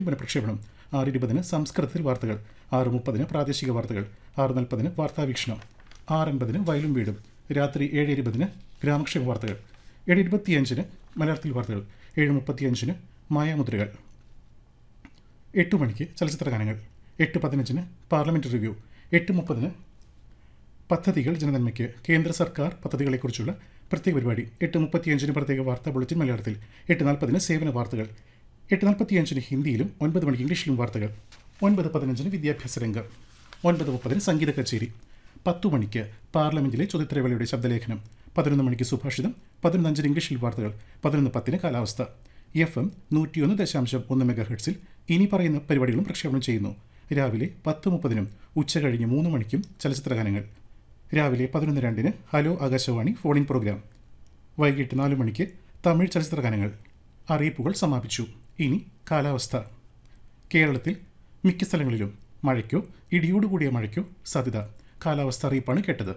പുനഃപ്രക്ഷേപണം ആറ് ഇരുപതിന് സംസ്കൃതത്തിൽ വാർത്തകൾ ആറ് മുപ്പതിന് പ്രാദേശിക വാർത്തകൾ ആറ് നാൽപ്പതിന് വാർത്താവീക്ഷണം ആറ് അൻപതിന് വയലും വീടും രാത്രി ഏഴ് ഇരുപതിന് ഗ്രാമക്ഷേമ വാർത്തകൾ ഏഴ് ഇരുപത്തിയഞ്ചിന് മലയാളത്തിൽ വാർത്തകൾ ഏഴ് മുപ്പത്തിയഞ്ചിന് മായാമുദ്രകൾ എട്ട് മണിക്ക് ചലച്ചിത്ര ഗാനങ്ങൾ എട്ട് പതിനഞ്ചിന് പാർലമെൻറ്റ് റിവ്യൂ എട്ട് മുപ്പതിന് പദ്ധതികൾ ജനനന്മയ്ക്ക് കേന്ദ്ര സർക്കാർ പദ്ധതികളെക്കുറിച്ചുള്ള പ്രത്യേക പരിപാടി എട്ട് മുപ്പത്തിയഞ്ചിന് പ്രത്യേക വാർത്താ ബുള്ളറ്റിൻ മലയാളത്തിൽ എട്ട് നാൽപ്പതിന് സേവന വാർത്തകൾ എട്ട് നാൽപ്പത്തിയഞ്ചിന് ഹിന്ദിയിലും ഒൻപത് മണിക്ക് ഇംഗ്ലീഷിലും വാർത്തകൾ ഒൻപത് പതിനഞ്ചിന് വിദ്യാഭ്യാസ രംഗം ഒൻപത് മുപ്പതിന് സംഗീത കച്ചേരി പത്തു മണിക്ക് പാർലമെന്റിലെ ചോദ്യോത്തരവേളയുടെ ശബ്ദലേഖനം പതിനൊന്ന് മണിക്ക് സുഭാഷിതം പതിനൊന്നഞ്ചിന് ഇംഗ്ലീഷിൽ വാർത്തകൾ പതിനൊന്ന് പത്തിന് കാലാവസ്ഥ എഫ് എം നൂറ്റിയൊന്ന് ദശാംശം ഒന്ന് മെഗാ ഹെർട്സിൽ ഇനി പറയുന്ന പരിപാടികളും പ്രക്ഷേപണം ചെയ്യുന്നു രാവിലെ പത്ത് മുപ്പതിനും ഉച്ച കഴിഞ്ഞ് മൂന്ന് മണിക്കും ചലച്ചിത്ര ഗാനങ്ങൾ രാവിലെ പതിനൊന്ന് രണ്ടിന് ഹലോ ആകാശവാണി ഫോണിൻ പ്രോഗ്രാം വൈകിട്ട് നാല് മണിക്ക് തമിഴ് ചലച്ചിത്ര ഗാനങ്ങൾ അറിയിപ്പുകൾ സമാപിച്ചു ഇനി കാലാവസ്ഥ കേരളത്തിൽ മിക്ക സ്ഥലങ്ങളിലും മഴയ്ക്കോ ഇടിയോടുകൂടിയ മഴയ്ക്കോ സാധ്യത കാലാവസ്ഥ അറിയിപ്പാണ് കേട്ടത്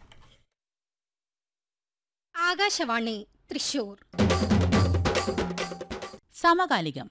ആകാശവാണി തൃശൂർ സമകാലികം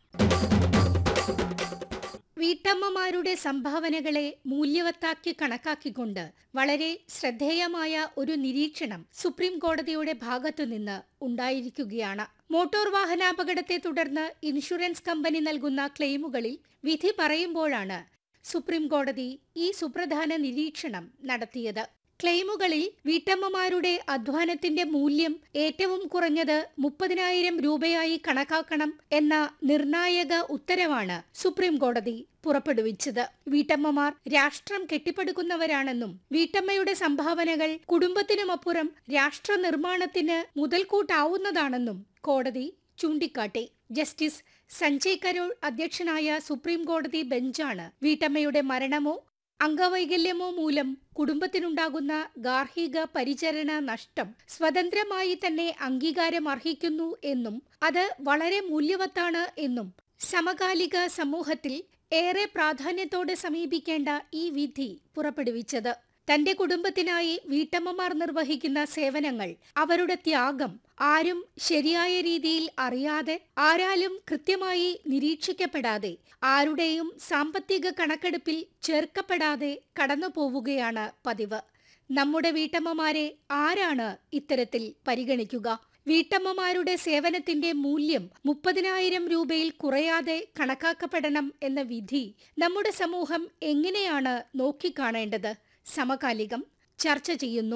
വീട്ടമ്മമാരുടെ സംഭാവനകളെ മൂല്യവത്താക്കി കണക്കാക്കിക്കൊണ്ട് വളരെ ശ്രദ്ധേയമായ ഒരു നിരീക്ഷണം സുപ്രീം കോടതിയുടെ ഭാഗത്തുനിന്ന് ഉണ്ടായിരിക്കുകയാണ് മോട്ടോർ വാഹനാപകടത്തെ തുടർന്ന് ഇൻഷുറൻസ് കമ്പനി നൽകുന്ന ക്ലെയിമുകളിൽ വിധി പറയുമ്പോഴാണ് സുപ്രീം കോടതി ഈ സുപ്രധാന നിരീക്ഷണം നടത്തിയത് ക്ലെയിമുകളിൽ വീട്ടമ്മമാരുടെ അധ്വാനത്തിന്റെ മൂല്യം ഏറ്റവും കുറഞ്ഞത് മുപ്പതിനായിരം രൂപയായി കണക്കാക്കണം എന്ന നിർണായക ഉത്തരവാണ് സുപ്രീം കോടതി പുറപ്പെടുവിച്ചത് വീട്ടമ്മമാർ രാഷ്ട്രം കെട്ടിപ്പടുക്കുന്നവരാണെന്നും വീട്ടമ്മയുടെ സംഭാവനകൾ കുടുംബത്തിനുമപ്പുറം രാഷ്ട്ര നിർമ്മാണത്തിന് മുതൽക്കൂട്ടാവുന്നതാണെന്നും കോടതി ചൂണ്ടിക്കാട്ടി ജസ്റ്റിസ് സഞ്ജയ് കരോൾ അധ്യക്ഷനായ സുപ്രീം കോടതി ബെഞ്ചാണ് വീട്ടമ്മയുടെ മരണമോ അംഗവൈകല്യമോ മൂലം കുടുംബത്തിനുണ്ടാകുന്ന ഗാർഹിക പരിചരണ നഷ്ടം സ്വതന്ത്രമായി തന്നെ അംഗീകാരം അർഹിക്കുന്നു എന്നും അത് വളരെ മൂല്യവത്താണ് എന്നും സമകാലിക സമൂഹത്തിൽ ഏറെ പ്രാധാന്യത്തോടെ സമീപിക്കേണ്ട ഈ വിധി പുറപ്പെടുവിച്ചത് തന്റെ കുടുംബത്തിനായി വീട്ടമ്മമാർ നിർവഹിക്കുന്ന സേവനങ്ങൾ അവരുടെ ത്യാഗം ആരും ശരിയായ രീതിയിൽ അറിയാതെ ആരാലും കൃത്യമായി നിരീക്ഷിക്കപ്പെടാതെ ആരുടെയും സാമ്പത്തിക കണക്കെടുപ്പിൽ ചേർക്കപ്പെടാതെ കടന്നു പോവുകയാണ് പതിവ് നമ്മുടെ വീട്ടമ്മമാരെ ആരാണ് ഇത്തരത്തിൽ പരിഗണിക്കുക വീട്ടമ്മമാരുടെ സേവനത്തിന്റെ മൂല്യം മുപ്പതിനായിരം രൂപയിൽ കുറയാതെ കണക്കാക്കപ്പെടണം എന്ന വിധി നമ്മുടെ സമൂഹം എങ്ങനെയാണ് നോക്കിക്കാണേണ്ടത് സമകാലികം ചർച്ച ചെയ്യുന്നു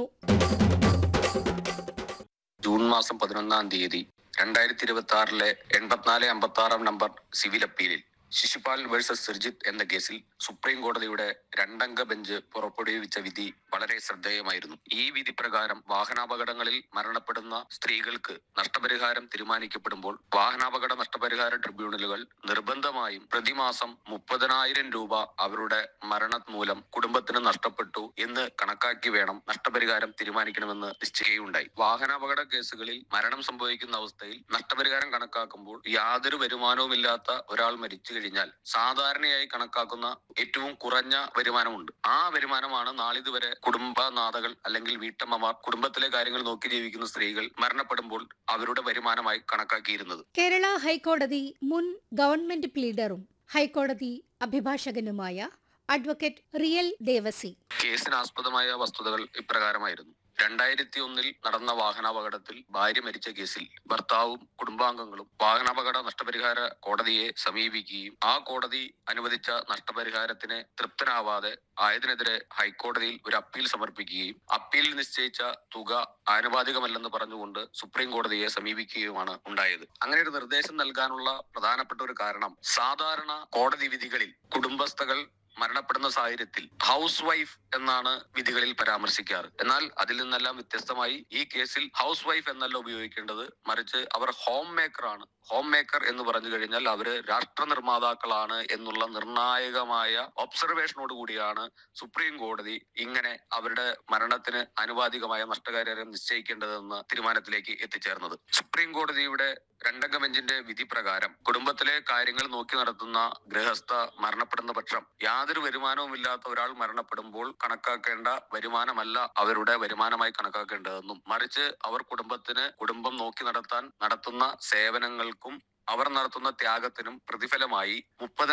ജൂൺ മാസം പതിനൊന്നാം തീയതി രണ്ടായിരത്തി ഇരുപത്തി ആറിലെ എൺപത്തിനാല് അമ്പത്തി ആറാം നമ്പർ സിവിൽ അപ്പീലിൽ ശിശുപാൽ വേഴ്സസ് സുർജിത്ത് എന്ന കേസിൽ സുപ്രീം കോടതിയുടെ രണ്ടംഗ ബെഞ്ച് പുറപ്പെടുവിച്ച വിധി വളരെ ശ്രദ്ധേയമായിരുന്നു ഈ വിധി പ്രകാരം വാഹനാപകടങ്ങളിൽ മരണപ്പെടുന്ന സ്ത്രീകൾക്ക് നഷ്ടപരിഹാരം തീരുമാനിക്കപ്പെടുമ്പോൾ വാഹനാപകട നഷ്ടപരിഹാര ട്രിബ്യൂണലുകൾ നിർബന്ധമായും പ്രതിമാസം മുപ്പതിനായിരം രൂപ അവരുടെ മരണം മൂലം കുടുംബത്തിന് നഷ്ടപ്പെട്ടു എന്ന് കണക്കാക്കി വേണം നഷ്ടപരിഹാരം തീരുമാനിക്കണമെന്ന് നിശ്ചയിക്കുകയുണ്ടായി വാഹനാപകട കേസുകളിൽ മരണം സംഭവിക്കുന്ന അവസ്ഥയിൽ നഷ്ടപരിഹാരം കണക്കാക്കുമ്പോൾ യാതൊരു വരുമാനവുമില്ലാത്ത ഒരാൾ മരിച്ചു കഴിഞ്ഞാൽ സാധാരണയായി കണക്കാക്കുന്ന ഏറ്റവും കുറഞ്ഞ വരുമാനമുണ്ട് ആ വരുമാനമാണ് നാളിതുവരെ കുടുംബനാഥകൾ അല്ലെങ്കിൽ വീട്ടമ്മമാർ കുടുംബത്തിലെ കാര്യങ്ങൾ നോക്കി ജീവിക്കുന്ന സ്ത്രീകൾ മരണപ്പെടുമ്പോൾ അവരുടെ വരുമാനമായി കണക്കാക്കിയിരുന്നത് കേരള ഹൈക്കോടതി മുൻ ഗവൺമെന്റ് പ്ലീഡറും ഹൈക്കോടതി അഭിഭാഷകനുമായ അഡ്വക്കേറ്റ് റിയൽ ദേവസി കേസിനാസ്പദമായ വസ്തുതകൾ ഇപ്രകാരമായിരുന്നു രണ്ടായിരത്തി ഒന്നിൽ നടന്ന വാഹനാപകടത്തിൽ ഭാര്യ മരിച്ച കേസിൽ ഭർത്താവും കുടുംബാംഗങ്ങളും വാഹനാപകട നഷ്ടപരിഹാര കോടതിയെ സമീപിക്കുകയും ആ കോടതി അനുവദിച്ച നഷ്ടപരിഹാരത്തിന് തൃപ്തനാവാതെ ആയതിനെതിരെ ഹൈക്കോടതിയിൽ ഒരു അപ്പീൽ സമർപ്പിക്കുകയും അപ്പീലിൽ നിശ്ചയിച്ച തുക ആനുപാതികമല്ലെന്ന് പറഞ്ഞുകൊണ്ട് സുപ്രീം കോടതിയെ സമീപിക്കുകയുമാണ് ഉണ്ടായത് അങ്ങനെ ഒരു നിർദ്ദേശം നൽകാനുള്ള പ്രധാനപ്പെട്ട ഒരു കാരണം സാധാരണ കോടതി വിധികളിൽ കുടുംബസ്ഥകൾ മരണപ്പെടുന്ന സാഹചര്യത്തിൽ ഹൗസ് വൈഫ് എന്നാണ് വിധികളിൽ പരാമർശിക്കാറ് എന്നാൽ അതിൽ നിന്നെല്ലാം വ്യത്യസ്തമായി ഈ കേസിൽ ഹൗസ് വൈഫ് എന്നല്ല ഉപയോഗിക്കേണ്ടത് മറിച്ച് അവർ ഹോം മേക്കർ ആണ് ഹോം മേക്കർ എന്ന് പറഞ്ഞു കഴിഞ്ഞാൽ അവര് രാഷ്ട്ര നിർമ്മാതാക്കളാണ് എന്നുള്ള നിർണായകമായ ഒബ്സർവേഷനോട് കൂടിയാണ് സുപ്രീം കോടതി ഇങ്ങനെ അവരുടെ മരണത്തിന് ആനുപാതികമായ നഷ്ടപരിഹാരം നിശ്ചയിക്കേണ്ടതെന്ന തീരുമാനത്തിലേക്ക് എത്തിച്ചേർന്നത് സുപ്രീം കോടതിയുടെ രണ്ടംഗ ബെഞ്ചിന്റെ വിധി പ്രകാരം കുടുംബത്തിലെ കാര്യങ്ങൾ നോക്കി നടത്തുന്ന ഗൃഹസ്ഥ മരണപ്പെടുന്ന പക്ഷം യാതൊരു വരുമാനവുമില്ലാത്ത ഒരാൾ മരണപ്പെടുമ്പോൾ കണക്കാക്കേണ്ട വരുമാനമല്ല അവരുടെ വരുമാനമായി കണക്കാക്കേണ്ടതെന്നും മറിച്ച് അവർ കുടുംബത്തിന് കുടുംബം നോക്കി നടത്താൻ നടത്തുന്ന സേവനങ്ങൾക്കും അവർ നടത്തുന്ന ത്യാഗത്തിനും പ്രതിഫലമായി മുപ്പത്